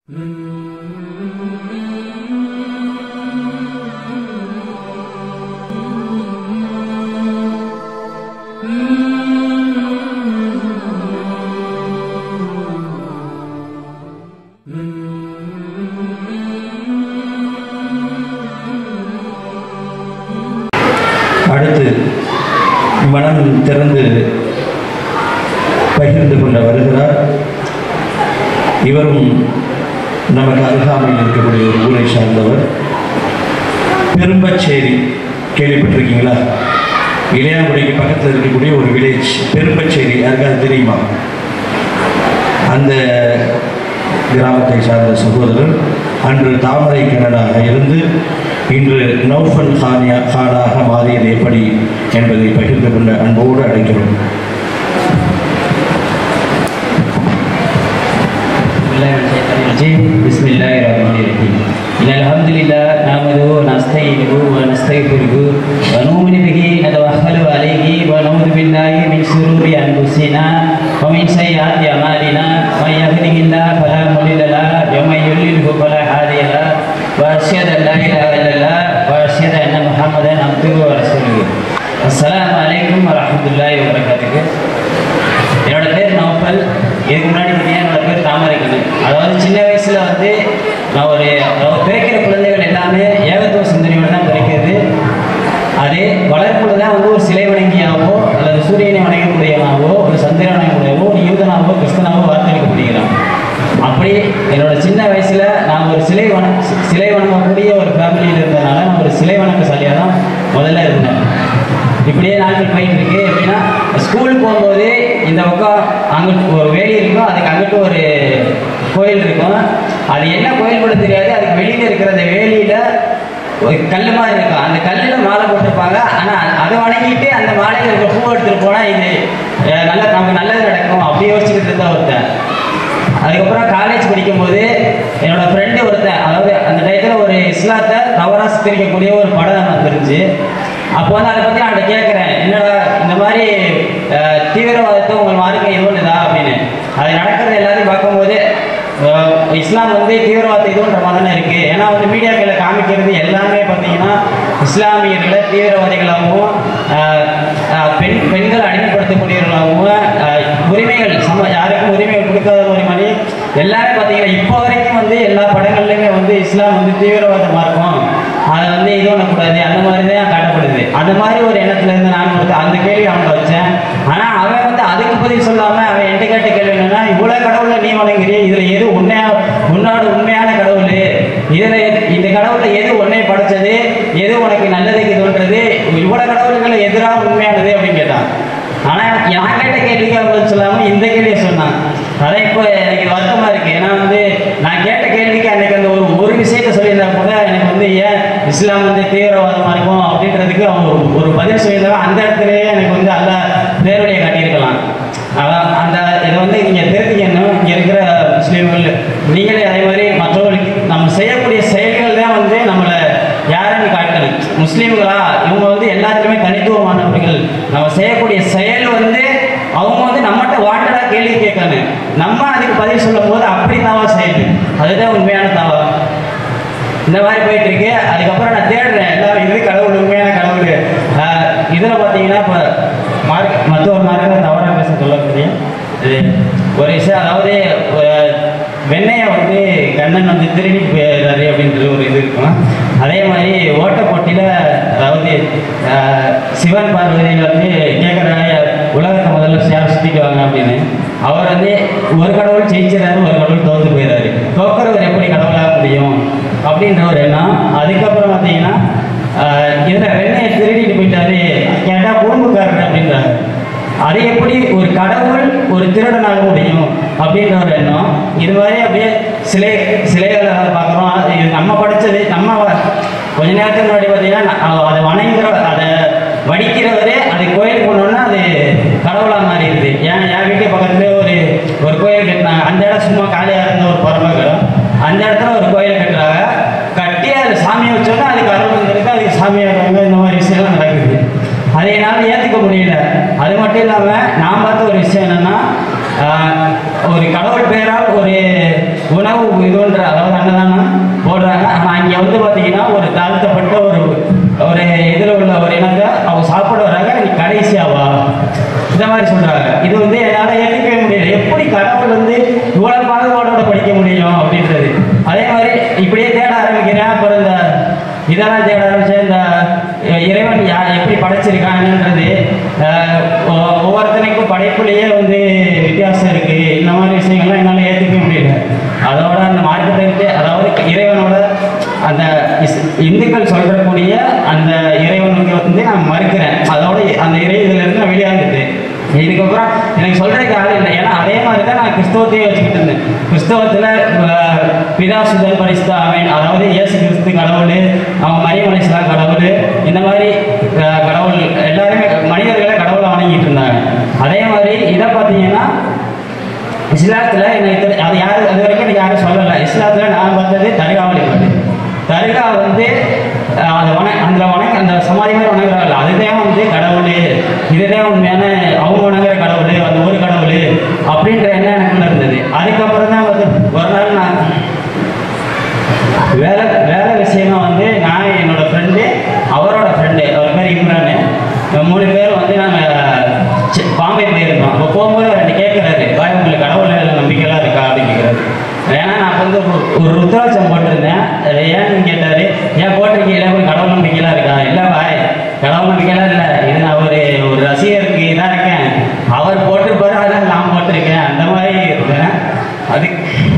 அடுத்து மனம் திறந்து பகிர்ந்து கொள்ள வருகிறார் இவரும் நமக்கு அருகாமையில் இருக்கக்கூடிய ஒரு ஊரை சார்ந்தவர் பெரும்பச்சேரி கேள்விப்பட்டிருக்கீங்களா இளையாங்குடிக்கு பக்கத்தில் இருக்கக்கூடிய ஒரு வில்லேஜ் பெரும்பச்சேரி யாருக்காவது தெரியுமா அந்த கிராமத்தை சார்ந்த சகோதரர் அன்று தாமரை கிணறாக இருந்து இன்று நௌஃபல் கானியா கானாக மாறியது எப்படி என்பதை பகிர்ந்து கொண்ட அன்போடு அழைக்கிறோம் بالله من الشيطان الرجيم بسم الله الرحمن الرحيم إن الحمد لله نحمده ونستعينه ونستغفره ونؤمن به نتوكل عليه ونعوذ بالله من شرور أنفسنا ومن سيئات أعمالنا من يهده الله فلا مضل له ومن يضلله فلا هادي له وأشهد أن لا إله إلا الله وأشهد أن محمدا عبده ورسوله السلام عليكم ورحمة الله وبركاته என்னோட பேர் நௌஃபல் இதுக்கு முன்னாடி பார்த்தீங்கன்னா என்னோட பேர் தாமரைக்கண்ணன் அதாவது சின்ன வயசுல வந்து நான் ஒரு அதாவது பிறக்கிற குழந்தைகள் எல்லாமே ஏகத்துவ சிந்தனையோட தான் பிறக்கிறது அதே வளர்ப்புல தான் வந்து ஒரு சிலை வணங்கியாவோ அல்லது சூரியனை வணங்கக்கூடியவனாவோ ஒரு சந்திரனை வணங்கக்கூடியவோ ஒரு யூதனாவோ கிறிஸ்தனாவோ வார்த்தெடுக்கப்படுகிறான் அப்படி என்னோட சின்ன வயசுல நான் ஒரு சிலை வண சிலை வணங்கக்கூடிய ஒரு ஃபேமிலியில் இருந்ததுனால நான் ஒரு சிலை வணக்கசாலியாக தான் முதல்ல இருந்தேன் இப்படியே நாட்கள் போயிட்டு இருக்கு எப்படின்னா ஸ்கூல் போகும்போது இந்த பக்கம் அங்கிட்டு ஒரு வேலி இருக்கும் அதுக்கு அங்கிட்டு ஒரு கோயில் இருக்கும் அது என்ன கோயில் கூட தெரியாது அதுக்கு வெளியில இருக்கிற அந்த வேலியில ஒரு கல் மாதிரி இருக்கும் அந்த கல்லில் மாலை போட்டிருப்பாங்க ஆனால் அதை வணங்கிட்டு அந்த மாலையில் இருக்க பூ எடுத்துட்டு போனால் இது அஹ், நல்ல நமக்கு நல்லது நடக்கும் அப்படி யோசிச்சுட்டு இருந்தா ஒருத்தன் அதுக்கப்புறம் காலேஜ் படிக்கும்போது என்னோட ஃப்ரெண்டு ஒருத்தன் அதாவது அந்த டயத்தில் ஒரு இஸ்லாத்தை தவறாக சித்தரிக்கக்கூடிய ஒரு படம் வந்துருந்துச்சு அப்போ வந்து அதை பற்றி நான் கேட்குறேன் என்னடா இந்த மாதிரி அஹ், தீவிரவாதத்தை உங்கள் மார்க்கம் இது ஒன்றுதா அப்படின்னு அது நடக்கிறது எல்லாத்தையும் பார்க்கும்போது அஹ், இஸ்லாம் வந்து தீவிரவாதத்தை இதுன்ற மாதிரி தானே இருக்குது ஏன்னா வந்து மீடியாக்களில் காமிக்கிறது எல்லாமே பார்த்தீங்கன்னா இஸ்லாமியர்களை தீவிரவாதிகளாகவும் அஹ், அஹ், பெண் பெண்கள் அடிமைப்படுத்தக்கூடியவர்களாகவும் அஹ், உரிமைகள் சம யாருக்கும் உரிமைகள் கொடுக்காத ஒரு மாதிரி எல்லாமே பார்த்தீங்கன்னா இப்போ வரைக்கும் வந்து எல்லா படங்கள்லையுமே வந்து இஸ்லாம் வந்து தீவிரவாத மார்க்கம் அதை வந்து இது பண்ணக்கூடாது அந்த மாதிரி தான் காட்டப்படுது அந்த மாதிரி ஒரு எண்ணத்துல இருந்து நான் வந்து அந்த கேள்வி அவன்கிட்ட வச்சேன் ஆனால் அவன் வந்து அதுக்கு பதில் சொல்லாமல் அவன் என்கிட்ட கேட்ட கேள்வி என்னன்னா இவ்வளோ கடவுளை நீ வணங்குறிய இதில் எது உண்மையா உன்னோட உண்மையான கடவுள் இதில் இந்த கடவுள்ல எது உன்னை படைச்சது எது உனக்கு நல்லதுக்கு தோன்றது இவ்வளோ கடவுள்களை எதிராக உண்மையானது அப்படின்னு கேட்டான் ஆனா நான் கேட்ட கேள்விக்கு அவன் பதில் சொல்லாம இந்த கேள்வியை சொன்னான் அதான் இப்போ எனக்கு வருத்தமா இருக்கு ஏன்னா வந்து நான் கேட்ட கேள்விக்கு அன்னைக்கு அந்த ஒரு ஒரு விஷயத்த சொல்லியிருந்தா கூட எனக்கு வந்து ஏன் இஸ்லாம் வந்து தீவிரவாதமா இருக்கும் அப்படின்றதுக்கு அவன் ஒரு ஒரு பதில் சொல்லியிருந்தா அந்த இடத்துலயே எனக்கு வந்து அல்ல நேரடியாக காட்டியிருக்கலாம் அதான் அந்த இதை வந்து நீங்க திருத்திக்கணும் இங்க இருக்கிற முஸ்லீம்கள் நீங்களே அதே மாதிரி மற்றவர்களுக்கு நம்ம செய்யக்கூடிய செயல்கள் தான் வந்து நம்மளை யாருன்னு காட்டணும் முஸ்லீம்களா இவங்க வந்து எல்லாத்துக்குமே தனித்துவமானவர்கள் நம்ம செய்யக்கூடிய செயல் வந்து அவங்க வந்து நம்மகிட்ட வாண்டடா கேள்வி கேட்கணும் நம்ம அதுக்கு பதில் சொல்லும் போது அப்படி தாவா செய்யணும் அதுதான் உண்மையான தாவா இந்த மாதிரி போயிட்டு இருக்கு அதுக்கப்புறம் நான் தேடுறேன் எல்லாரும் இது கடவுள் உண்மையான கடவுள் ஆஹ் இதுல பார்த்தீங்கன்னா இப்போ மார்க் மற்ற ஒரு மார்க்கம் தவறாக பேச சொல்லக்கூடிய இது ஒரு விஷயம் அதாவது அஹ், வெண்ணெயை வந்து கண்ணன் வந்து திருடி போயிடுறாரு அப்படின்ற ஒரு இது இருக்கும் அதே மாதிரி ஓட்ட போட்டியில் அதாவது அஹ், சிவன் பார்வதியில் வந்து கேட்குறாங்க உலகத்தை முதல்ல யார் சுற்றிக்குவாங்க அப்படின்னு அவர் வந்து ஒரு கடவுள் ஜெயிச்சிடறாரு ஒரு கடவுள் தோத்து போயிடுறாரு தோக்கிறவர் எப்படி கடவுளாக முடியும் அப்படின்ற ஒரு எண்ணம் அதுக்கப்புறம் பார்த்தீங்கன்னா ஆஹ், இதுல வெண்ணையை திருடிட்டு போயிட்டாரு கேட்டால் குடும்பக்காரர் அப்படின்றாங்க அது எப்படி ஒரு கடவுள் ஒரு திருடனாக முடியும் அப்படின்ற ஒரு எண்ணம் இது மாதிரி அப்படியே சிலை சிலைகளை பார்க்குறோம் இது நம்ம படித்தது நம்ம வ- கொஞ்ச நேரத்துக்கு முன்னாடி பார்த்தீங்கன்னா ந- அதை வணங்குற அதை வடிக்கிறவரே அது கோயில் போனோன்னா அது கடவுளாக மாறிடுது ஏன் என் வீட்டு பக்கத்துல ஒரு ஒரு கோயில் கட்டினாங்க அந்த இடம் சும்மா காலியாக இருந்த ஒரு பரமகரம் அந்த இடத்துல ஒரு கோயில் கட்டுறாங்க கட்டி அதில் சாமியை வச்சோன்னா அதுக்கு அருள் வந்துருக்கு அதுக்கு சாமியை வைப்பாங்க இந்த மாதிரி விஷயம்லாம் நடக்குது அதை என்னால் ஏற்றுக்க முடியல அது மட்டும் இல்லாமல் நான் பார்த்த ஒரு விஷயம் என்னன்னா ஆஹ், ஒரு கடவுள் பேரால் ஒரு உணவு இதுன்ற அதாவது அன்னதானம் போடுறாங்க ஆனால் இங்கே வந்து பார்த்தீங்கன்னா ஒரு தாழ்த்தப்பட்ட ஒரு ஒரு இதில் உள்ள ஒரு இனத்தை அவங்க சாப்பிட வராங்க நீ கடைசியாவா இந்த மாதிரி சொல்கிறாங்க இது வந்து என்னால் ஏற்றுக்கவே முடியல எப்படி கடவுள் வந்து இவ்வளோ பாகுபாடோட படிக்க முடியும் அப்படின்றது அதே மாதிரி இப்படியே தேட ஆரம்பிக்கிறேன் அப்புறம் இந்த இதெல்லாம் தேட ஆரம்பிச்சேன் இந்த அஹ், இறைவன் யா எப்படி படைச்சிருக்காங்கன்றது அஹ், ஒ- ஒவ்வொருத்தனுக்கும் படைப்புலேயே வந்து வித்தியாசம் இருக்கு இந்த மாதிரி விஷயங்கள்லாம் என்னால் ஏற்றுக்கவே முடியல அதோட அந்த மார்க்கத்தை விட்டு அதாவது இறைவனோட அந்த இஸ்- இந்துக்கள் சொல்றக்கூடிய அந்த இறைவனுக்கு வந்து நான் மறுக்கிறேன் அதோட அந்த இறை இதுல இருந்து நான் வெளியாந்துட்டு இதுக்கப்புறம் எனக்கு சொல்றதுக்கு ஆள் இல்லை ஏன்னா அதே மாதிரி தான் நான் கிறிஸ்தவத்தையே வச்சுக்கிட்டு இருந்தேன் கிறிஸ்தவத்தில் பிதா சுதன் பரிசுத்த அவன் அதாவது இயேசு கிறிஸ்து கடவுள் அவன் மரியமலைசா கடவுள் இந்த மாதிரி அஹ், கடவுள் எல்லாருமே மனிதர்களை கடவுளை வணங்கிட்டு இருந்தாங்க அதே மாதிரி இதை பார்த்தீங்கன்னா இஸ்லாத்தில் எனக்கு தெரி- அது யாரும் அது வரைக்கும் எனக்கு யாரும் சொல்லலை இஸ்லாத்தில் நான் பார்த்தது தர்கா வழிபாடு தர்கா வந்து அஹ், அந்த வண அந்த வணங்க அந்த சமாதி மாதிரி வணங்குறாங்கல்ல அதுதான் வந்து கடவுள் இதுதான் உண்மையான அவங்க வணங்குற கடவுள் அந்த ஒரு கடவுள் அப்படின்ற எண்ணம் எனக்குள்ள இருந்தது அதுக்கப்புறம் தான் வந்து ஒரு நாள் நான் வேலை வேலை விஷயமா வந்து நான் என்னோட ஃப்ரெண்டு அவரோட ஃப்ரெண்டு அவர் பேர் இம்ரானு இந்த மூணு பேர் வந்து நாங்கள் பாம்பே போயிருந்தோம் அப்போ போகும்போது அவர் ரெண்டு கேட்குறாரு பாய் உங்களுக்கு கடவுள் மேல நம்பிக்கைலாம் இருக்கா அப்படின்னு கேட்குறாரு ஏன்னா நான் வந்து ஒரு- ஒரு ருத்ராட்சம் போட்டிருந்தேன் அது ஏன்னு கேட்டார் ஏன் போட்டிருக்கீங்களா உங்களுக்கு கடவுள் நம்பிக்கைலாம் இருக்கா இல்லை பாய் கடவுள் நம்பிக்கைலாம் இல்லை இது நான் ஒரு ஒரு ரசிகருக்கு இதாக இருக்கேன் அவர் போட்டிருப்பாரு அதனால நான் போட்டிருக்கேன் அந்த மாதிரி இருக்கேன் அதுக்கு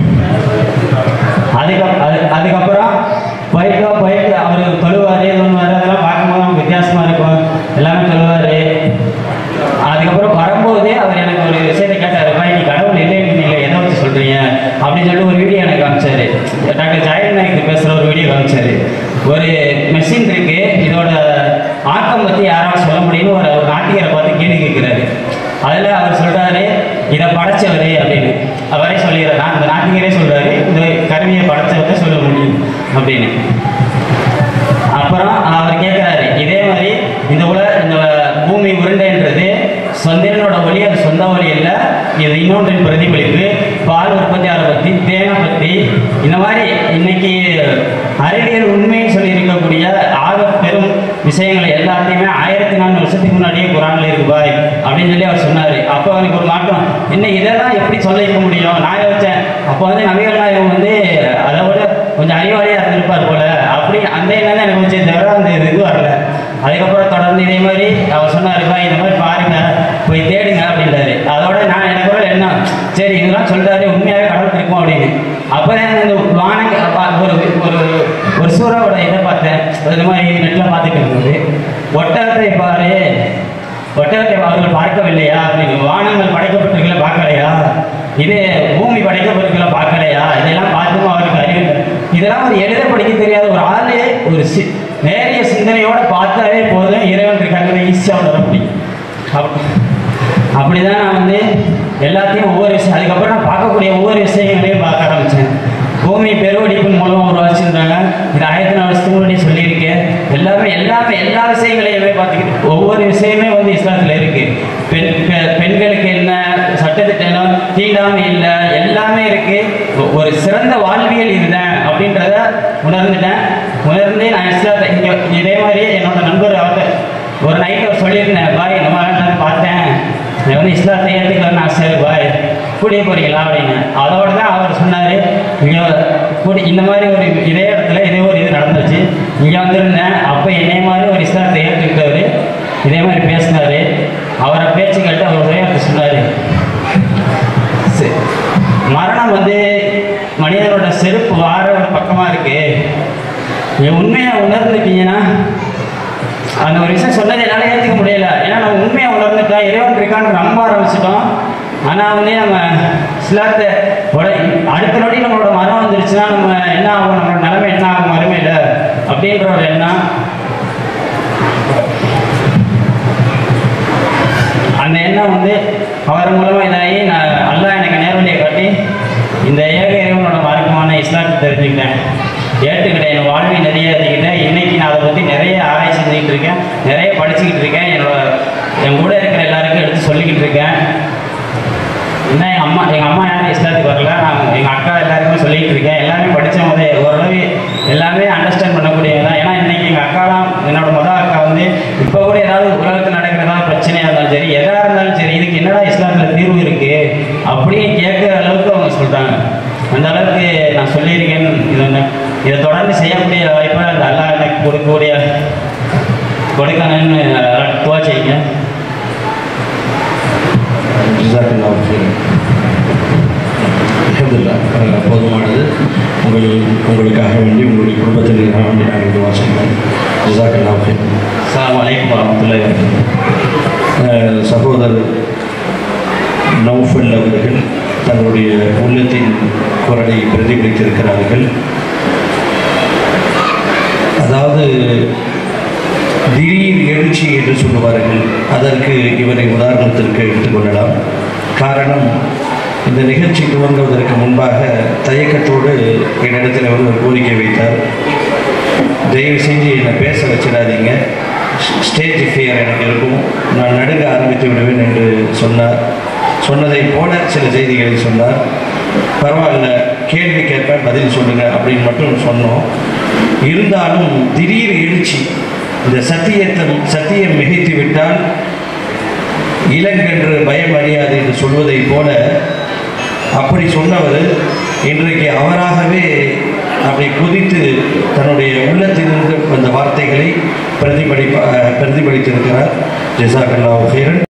அதுக்கப் அது அதுக்கப்புறம் போயிட்டு போயிட்டு அவர் தொழுவார் இது பண்ணுவார் அதெல்லாம் பார்க்கும்போது நமக்கு வித்தியாசமாக இருக்கும் எல்லாமே தொழுவார் அதுக்கப்புறம் வரும்போதே அவர் எனக்கு ஒரு விஷயத்தை கேட்டார் பாய் நீ கடவுள் இல்லைன்னு நீங்கள் எதை வச்சு சொல்கிறீங்க அப்படின்னு சொல்லிட்டு ஒரு வீடியோ எனக்கு காமிச்சாரு டாக்டர் ஜாயின் நாயக் பேசுகிற ஒரு வீடியோ காமிச்சாரு ஒரு மெஷின் இருக்கு இதோட ஆக்கம் பற்றி யாராவது சொல்ல முடியும்னு ஒரு ஒரு நாட்டிகரை பார்த்து கேள்வி கேட்குறாரு அதில் அவர் சொல்கிறாரு இதை படைச்சவர் அப்படின்னு அவரே சொல்லிடுறாரு அந்த நாட்டிகரே சொல்கிறாரு இந்த கருவியை படைச்சவரை சொல்ல முடியும் அப்படின்னு அப்புறம் அவர் கேட்குறாரு இதே மாதிரி இந்த உல இந்த பூமி உருண்டைன்றது சந்திரனோட ஒளி அது சொந்த ஒளி இல்லை இது இன்னொன்றின் பிரதிபலிப்பு பால் உற்பத்தியாளரை பற்றி தேனை பற்றி இந்த மாதிரி இன்னைக்கு அறிவியல் உண்மைன்னு சொல்லி இருக்கக்கூடிய ஆக பெரும் விஷயங்களை எல்லாத்தையுமே ஆயிரத்தி நானூறு வருஷத்துக்கு முன்னாடியே குரானில் இருக்கு பாய் அப்படின்னு சொல்லி அவர் சொன்னார் அப்போ எனக்கு ஒரு மாற்றம் என்ன இதெல்லாம் எப்படி சொல்ல வைக்க முடியும் நான் யோசிச்சேன் அப்போ வந்து நபிகள் நாயகம் வந்து அதை விட கொஞ்சம் அறிவாளியாக இருந்திருப்பார் போல அப்படி அந்த எண்ணம் தான் எனக்கு வச்சு தவிர அந்த இது வரல அதுக்கப்புறம் தொடர்ந்து இதே மாதிரி அவர் சொன்னார் பாய் இந்த மாதிரி பாருங்க போய் தேடுங்க அப்படின்றாரு அதோட நான் எனக்கு கூட என்ன சரி இதெல்லாம் சொல்றாரு உண்மையாகவே கடவுள் இருக்கும் அப்படின்னு அப்போ இந்த வானங்க அப்ப ஒரு ஒரு ஒரு சூறாவோட இதை பார்த்தேன் இந்த மாதிரி நெட்டில் பார்த்துட்டு இருக்கும்போது ஒட்டகத்தை பாரு ஒட்டகத்தை அவர்கள் பார்க்கவில்லையா அப்படின்னு வானங்கள் படைக்கப்பட்டிருக்கல பார்க்கலையா இது பூமி படைக்கப்பட்டிருக்கல பார்க்கலையா இதெல்லாம் பார்த்தும் அவருக்கு அறிவு இல்லை. இதெல்லாம் ஒரு எழுத படிக்க தெரியாத ஒரு ஆளே ஒரு சி நேரிய சிந்தனையோட பார்த்தாலே போதும் இறைவன் இருக்காங்க ஈஸியாக உணர முடியும் அப்- அப்படிதான் நான் வந்து எல்லாத்தையும் ஒவ்வொரு விஷயம் அதுக்கப்புறம் நான் பார்க்கக்கூடிய ஒவ்வொரு விஷயங்களையும் பார்க்க ஆரம்பித்தேன் பூமி பெருவெடிப்பின் மூலமாக உருவாச்சுன்றாங்க இது ஆயிரத்தி நாலு வருஷத்துக்கு முன்னாடி சொல்லியிருக்கேன் எல்லாமே எல்லாமே எல்லா விஷயங்களையுமே பார்த்துக்கிட்டு ஒவ்வொரு விஷயமே வந்து இஸ்லாத்தில் இருக்கு பெண் பெ- பெண்களுக்கு என்ன சட்டத்திட்டம் தீண்டாமை இல்லை எல்லாமே இருக்கு ஒ- ஒரு சிறந்த வாழ்வியல் இதுதான் அப்படின்றத உணர்ந்துட்டேன் உணர்ந்து நான் இஸ்லாத்தை இங்கே இதே மாதிரி என்னோட நண்பர் அவர் ஒரு நைட் அவர் சொல்லியிருந்தேன் பாய் இந்த மாதிரி நான் பார்த்தேன் நான் வந்து இஸ்லாத்தை ஏற்றுக்கலாம்னு ஆசை இருக்கு பாய் கூடிய போறீங்களா அப்படின்னு அதோட தான் அவர் சொன்னார் இங்கே கூடி இந்த மாதிரி ஒரு இதே இடத்துல இதே ஒரு இது நடந்துச்சு இங்கே வந்திருந்தேன் அப்போ என்னைய மாதிரி ஒரு இஸ்லாத்தை ஏற்றுக்கிட்டவர் இதே மாதிரி பேசினார் அவரை பேச்சு கேட்டு அவர் ஒரே வார்த்தை சொன்னார் மரணம் வந்து மனிதனோட செருப்பு வார ஒரு பக்கமாக இருக்கு நீங்க உண்மையை உணர்ந்துட்டீங்கன்னா அந்த ஒரு விஷயம் சொன்னதை என்னால் ஏற்றுக்க முடியல ஏன்னா நம்ம உண்மையை உணர்ந்துட்டோம் இறைவன் இருக்கான்னு நம்ப ஆரம்பிச்சிட்டோம் ஆனால் வந்து நம்ம இஸ்லாத்தை உட- அடுத்த நொடி நம்மளோட மரம் வந்துருச்சுன்னா நம்ம என்ன ஆகும் நம்மளோட நிலைமை என்ன ஆகும் மறுமையில் அப்படின்ற ஒரு எண்ணம் அந்த எண்ணம் வந்து அவர் மூலமாக இதாகி நான் அல்லாஹ் எனக்கு நேர்வழியை காட்டி இந்த ஏக இறைவனோட மார்க்கமான இஸ்லாத்தை தெரிஞ்சுக்கிட்டேன் ஏற்றுக்கிட்டேன் என் வாழ்வில் நிறைய ஏற்றுக்கிட்டேன் இன்னைக்கு நான் அதை பற்றி நிறைய ஆராய்ச்சி செஞ்சுக்கிட்டு இருக்கேன் நிறைய படிச்சுக்கிட்டு இருக்கேன் என்னோட என் கூட இருக்கிற எல்லாருக்கும் எடுத்து சொல்லிக்கிட்டு இருக்கேன் இன்னும் எங்கள் அம்மா எங்கள் அம்மா யாரும் இஸ்லாத்துக்கு வரல நான் எங்கள் அக்கா எல்லாருக்குமே சொல்லி அந்த அளவுக்கு நான் சொல்லியிருக்கேன் இது ஒன்று இதை தொடர்ந்து செய்யக்கூடிய வாய்ப்பை அந்த அல்லா எனக்கு கொடுக்கக்கூடிய கொடுக்கணும்னு துவா செய்யுங்க ஜிசாக்கல்லாஹு ஹைரன். அல்ஹம்துலில்லாஹ். அஹ் போதுமானது உங்கள் உங்களுக்காக வேண்டி உங்களுடைய குடும்பத்தினருக்காக வேண்டி நாங்கள் துவா செய்கிறோம் ஜிசாக்கல்லாஹு ஹைரன். அஸ்ஸலாமு அலைக்கும் வரமத்துல்லாஹி வபரகாத்துஹு அஹ் சகோதரர் நௌஃபல் அவர்கள் தங்களுடைய உள்ளத்தின் குரலை பிரதிபலித்திருக்கிறார்கள் அதாவது திடீர் எழுச்சி என்று சொல்லுவார்கள் அதற்கு இவரை உதாரணத்திற்கு எடுத்துக்கொள்ளலாம் காரணம் இந்த நிகழ்ச்சி துவங்குவதற்கு முன்பாக தயக்கத்தோடு என்னிடத்தில் வந்து ஒரு கோரிக்கை வைத்தார் தயவு செஞ்சு என்னை பேச வச்சிடாதீங்க ஸ்டேஜ் ஃபியர் எனக்கு இருக்கும் நான் நடுங்க ஆரம்பித்து விடுவேன் என்று சொன்னார் சொன்னதைப் போல சில செய்திகளை சொன்னார் பரவாயில்ல கேள்வி கேட்பேன் பதில் சொல்லுங்க அப்படின்னு மட்டும் சொன்னோம் இருந்தாலும் திடீர் எழுச்சி இந்த சத்தியத்தை சத்தியம் மிகைத்து விட்டால் இளங்கன்று பயம் அறியாது என்று சொல்வதைப் போல அப்படி சொன்னவர் இன்றைக்கு அவராகவே அப்படி குதித்து தன்னுடைய உள்ளத்திலிருந்து வந்த வார்த்தைகளை பிரதிபலிப்ப பிரதிபலித்திருக்கிறார் ஜெசாக் அல்லாஹ் ஹைரன்